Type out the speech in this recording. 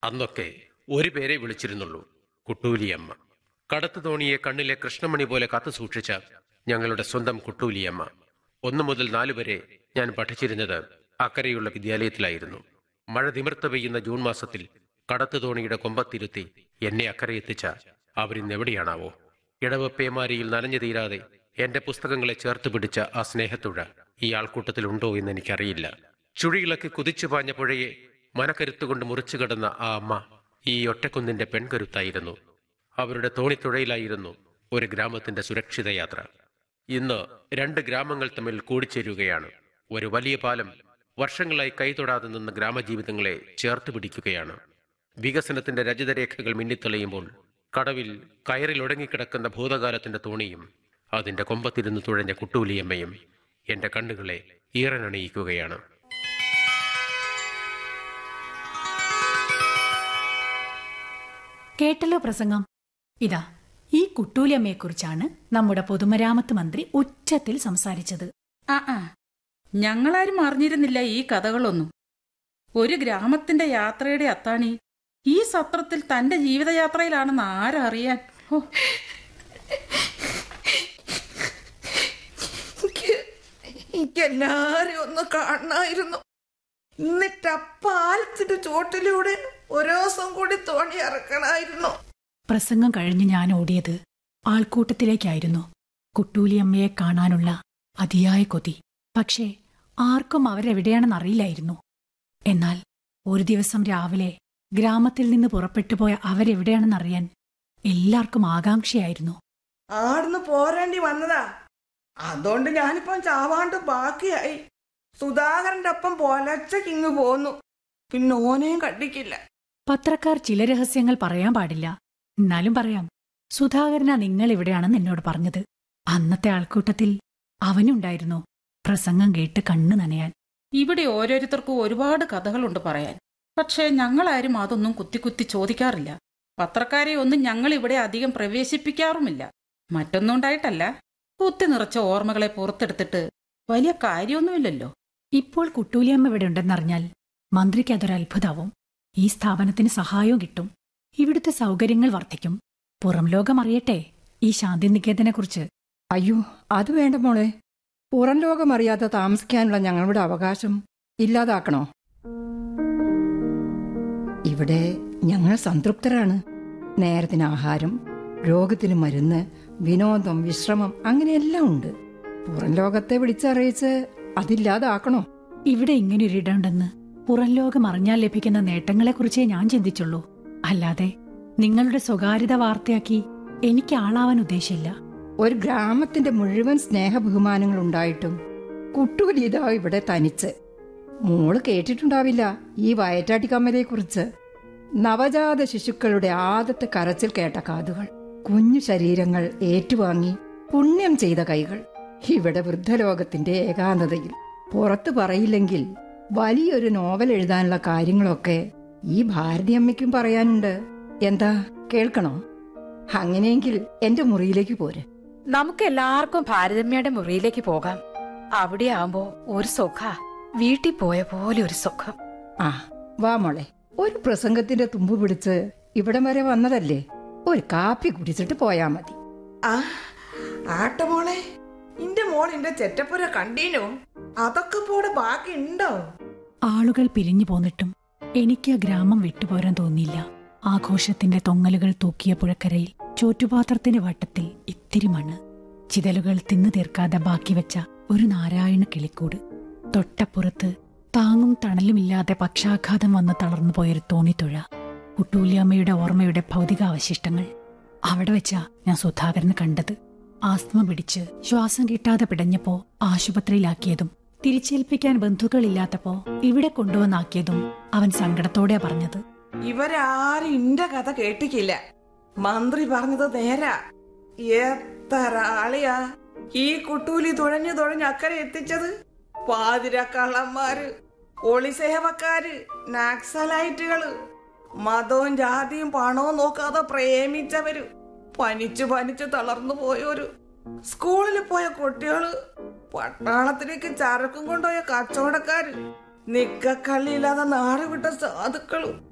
അന്നൊക്കെ ഒരു പേരെ വിളിച്ചിരുന്നുള്ളൂ കുട്ടൂലിയമ്മ കടത്തു തോണിയെ കണ്ണിലെ കൃഷ്ണമണി പോലെ കാത്തു സൂക്ഷിച്ച ഞങ്ങളുടെ സ്വന്തം കുട്ടൂലിയമ്മ ഒന്നു മുതൽ നാലു വരെ ഞാൻ പഠിച്ചിരുന്നത് അക്കരെയുള്ള വിദ്യാലയത്തിലായിരുന്നു മഴ തിമിർത്ത് പെയ്യുന്ന ജൂൺ മാസത്തിൽ കടത്തു തോണിയുടെ കൊമ്പത്തിരുത്തി എന്നെ അക്കരെ എത്തിച്ച അവരിന്ന് എവിടെയാണാവോ ഇടവ പേമാരിയിൽ നനഞ്ഞു തീരാതെ എന്റെ പുസ്തകങ്ങളെ ചേർത്ത് പിടിച്ച ആ സ്നേഹത്തുഴ ഈ ആൾക്കൂട്ടത്തിലുണ്ടോ എന്ന് എനിക്കറിയില്ല ചുഴിയിളക്കി കുതിച്ചു പാഞ്ഞ പുഴയെ മനക്കരുത്തുകൊണ്ട് മുറിച്ചു കിടന്ന ആ അമ്മ ഈ ഒറ്റക്കുന്നിന്റെ പെൺകരുത്തായിരുന്നു അവരുടെ തോണിത്തുഴയിലായിരുന്നു ഒരു ഗ്രാമത്തിന്റെ സുരക്ഷിത യാത്ര ഇന്ന് രണ്ട് ഗ്രാമങ്ങൾ തമ്മിൽ കൂടിച്ചേരുകയാണ് ഒരു വലിയ പാലം വർഷങ്ങളായി കൈതൊടാതെ നിന്ന ഗ്രാമജീവിതങ്ങളെ ചേർത്ത് പിടിക്കുകയാണ് വികസനത്തിന്റെ രജതരേഖകൾ മിന്നിത്തെളിയുമ്പോൾ കടവിൽ കയറിൽ ഒടങ്ങിക്കിടക്കുന്ന ഭൂതകാലത്തിന്റെ തോണിയും അതിന്റെ കൊമ്പത്തിരുന്ന് തുഴഞ്ഞ കുട്ടൂലിയമ്മയും എന്റെ കണ്ണുകളെ ഈറനണിയിക്കുകയാണ് കേട്ടല്ലോ പ്രസംഗം ഇതാ ഈ കുട്ടൂലിയമ്മയെക്കുറിച്ചാണ് നമ്മുടെ പൊതുമരാമത്ത് മന്ത്രി ഉച്ചത്തിൽ സംസാരിച്ചത് ആ ആ ഞങ്ങളാരും അറിഞ്ഞിരുന്നില്ല ഈ കഥകളൊന്നും ഒരു ഗ്രാമത്തിന്റെ യാത്രയുടെ അത്താണി ഈ സത്രത്തിൽ തന്റെ ജീവിതയാത്രയിലാണെന്ന് ആരറിയാൻ ഓ എനിക്ക് എനിക്കെല്ലാരും ഒന്ന് കാണണമായിരുന്നു എന്നിട്ട് ആ പാലത്തിന്റെ ചോട്ടിലൂടെ ഓരോ ദിവസം കൂടി തോണി ഇറക്കണമായിരുന്നു പ്രസംഗം കഴിഞ്ഞ് ഞാൻ ഓടിയത് ആൾക്കൂട്ടത്തിലേക്കായിരുന്നു കുട്ടൂലിയമ്മയെ കാണാനുള്ള അതിയായ കൊതി പക്ഷേ ആർക്കും അവരെവിടെയാണെന്ന് അറിയില്ലായിരുന്നു എന്നാൽ ഒരു ദിവസം രാവിലെ ഗ്രാമത്തിൽ നിന്ന് പുറപ്പെട്ടു പോയ അവരെവിടെയാണെന്നറിയാൻ എല്ലാവർക്കും ആകാംക്ഷയായിരുന്നു ആടുന്ന് പോരേണ്ടി വന്നതാ അതുകൊണ്ട് ഞാനിപ്പം ചാവാണ്ട് ബാക്കിയായി സുധാകരന്റെ ഒപ്പം പൊലച്ചക്കിങ് പോന്നു പിന്നെ ഓനെയും കണ്ടിക്കില്ല പത്രക്കാർ ചില രഹസ്യങ്ങൾ പറയാൻ പാടില്ല എന്നാലും പറയാം സുധാകരനാ നിങ്ങൾ ഇവിടെയാണെന്ന് എന്നോട് പറഞ്ഞത് അന്നത്തെ ആൾക്കൂട്ടത്തിൽ അവനുണ്ടായിരുന്നു പ്രസംഗം കേട്ട് കണ്ണു നനയാൻ ഇവിടെ ഓരോരുത്തർക്കും ഒരുപാട് കഥകളുണ്ട് പറയാൻ പക്ഷേ ഞങ്ങളാരും അതൊന്നും കുത്തി കുത്തി ചോദിക്കാറില്ല പത്രക്കാരെ ഒന്നും ഞങ്ങൾ ഇവിടെ അധികം പ്രവേശിപ്പിക്കാറുമില്ല മറ്റൊന്നും ഉണ്ടായിട്ടല്ല കുത്തി നിറച്ച ഓർമ്മകളെ പുറത്തെടുത്തിട്ട് വലിയ കാര്യമൊന്നുമില്ലല്ലോ ഇപ്പോൾ കുട്ടൂലിയമ്മ ഇവിടെ ഉണ്ടെന്നറിഞ്ഞാൽ മന്ത്രിക്ക് അതൊരു അത്ഭുതാവും ഈ സ്ഥാപനത്തിന് സഹായവും കിട്ടും ഇവിടുത്തെ സൗകര്യങ്ങൾ വർദ്ധിക്കും പുറം ലോകം അറിയട്ടെ ഈ ശാന്തിനികേതനെക്കുറിച്ച് അയ്യോ അത് വേണ്ട മോളെ പുറം ലോകം അറിയാതെ താമസിക്കാനുള്ള ഞങ്ങളുടെ അവകാശം ഇല്ലാതാക്കണോ ഇവിടെ ഞങ്ങൾ സംതൃപ്തരാണ് നേരത്തിന് ആഹാരം രോഗത്തിന് മരുന്ന് വിനോദം വിശ്രമം അങ്ങനെയെല്ലാം ഉണ്ട് പുറം ലോകത്തെ വിളിച്ചറിയിച്ച് അതില്ലാതാക്കണോ ഇവിടെ ഇങ്ങനൊരിടമുണ്ടെന്ന് പുറം ലോകം അറിഞ്ഞാൽ ലഭിക്കുന്ന നേട്ടങ്ങളെക്കുറിച്ചേ ഞാൻ ചിന്തിച്ചുള്ളൂ അല്ലാതെ നിങ്ങളുടെ സ്വകാര്യത വാർത്തയാക്കി എനിക്ക് ആളാവാൻ ഉദ്ദേശമില്ല ഒരു ഗ്രാമത്തിന്റെ മുഴുവൻ സ്നേഹ ബഹുമാനങ്ങൾ ഉണ്ടായിട്ടും കുട്ടൂലിത ഇവിടെ തനിച്ച് മോള് കേട്ടിട്ടുണ്ടാവില്ല ഈ വയറ്റാട്ടി കമ്മലെ കുറിച്ച് നവജാത ശിശുക്കളുടെ ആദ്യത്തെ കരച്ചിൽ കേട്ട കാതുകൾ കുഞ്ഞു ശരീരങ്ങൾ ഏറ്റുവാങ്ങി പുണ്യം ചെയ്ത കൈകൾ ഇവിടെ വൃദ്ധലോകത്തിന്റെ ഏകാന്തതയിൽ പുറത്തു പറയില്ലെങ്കിൽ വലിയൊരു നോവൽ എഴുതാനുള്ള കാര്യങ്ങളൊക്കെ ഈ ഭാരതിയമ്മയ്ക്കും പറയാനുണ്ട് എന്താ കേൾക്കണോ അങ്ങനെയെങ്കിൽ എന്റെ മുറിയിലേക്ക് പോര് നമുക്ക് എല്ലാവർക്കും ഭാരതമ്മയുടെ മുറിയിലേക്ക് പോകാം അവിടെ ആവുമ്പോ ഒരു സുഖ വീട്ടിൽ പോയ പോലെ ഒരു സുഖം ആ വാ മോളെ ഒരു പ്രസംഗത്തിന്റെ തുമ്പ് പിടിച്ച് ഇവിടം വരെ വന്നതല്ലേ ഒരു കാപ്പി കുടിച്ചിട്ട് പോയാ മതി ആ ആട്ടമോളെ ഇന്റെ മോൾ ഇന്റെ ചെറ്റപ്പുര കണ്ടീനോ അതൊക്കെ പോടെ ബാക്കി ഉണ്ടോ ആളുകൾ പിരിഞ്ഞു പോന്നിട്ടും എനിക്ക് ആ ഗ്രാമം വിട്ടുപോരാൻ തോന്നിയില്ല ആഘോഷത്തിന്റെ തൊങ്ങലുകൾ തൂക്കിയ പുഴക്കരയിൽ ചോറ്റുപാത്രത്തിന്റെ വട്ടത്തിൽ ഇത്തിരി മണ്ണ് ചിതലുകൾ തിന്നു തീർക്കാതെ ബാക്കി വെച്ച ഒരു നാരായണ കിളിക്കൂട് തൊട്ടപ്പുറത്ത് താങ്ങും തണലുമില്ലാതെ പക്ഷാഘാതം വന്ന് തളർന്നു പോയൊരു തോണിത്തുഴ കുട്ടൂലിയമ്മയുടെ ഓർമ്മയുടെ ഭൗതികാവശിഷ്ടങ്ങൾ അവിടെ വെച്ചാ ഞാൻ സുധാകരനെ കണ്ടത് ആസ്മ പിടിച്ച് ശ്വാസം കിട്ടാതെ പിടഞ്ഞപ്പോ ആശുപത്രിയിലാക്കിയതും തിരിച്ചേൽപ്പിക്കാൻ ബന്ധുക്കളില്ലാത്തപ്പോ ഇവിടെ കൊണ്ടുവന്നാക്കിയതും അവൻ സങ്കടത്തോടെയാ പറഞ്ഞത് ഇവരാരും ഇന്റെ കഥ കേട്ടിക്കില്ല മന്ത്രി പറഞ്ഞത് നേരാ എത്ര ആളിയാ ഈ കുട്ടൂലി തുഴഞ്ഞു തുഴഞ്ഞ് അക്കരെ എത്തിച്ചത് പാതിരക്കള്ളന്മാര് ഒളിസേവക്കാര് നക്സലൈറ്റുകള് മതവും ജാതിയും പണവും നോക്കാതെ പ്രേമിച്ചവര് പനിച്ചു പനിച്ചു തളർന്നു പോയൊരു സ്കൂളിൽ പോയ കുട്ടികള് പട്ടാളത്തിലേക്ക് ചരക്കും കൊണ്ടുപോയ കച്ചവടക്കാര് നിക്കക്കള്ളിയില്ലാതെ നാട് വിട്ട സാധുക്കളും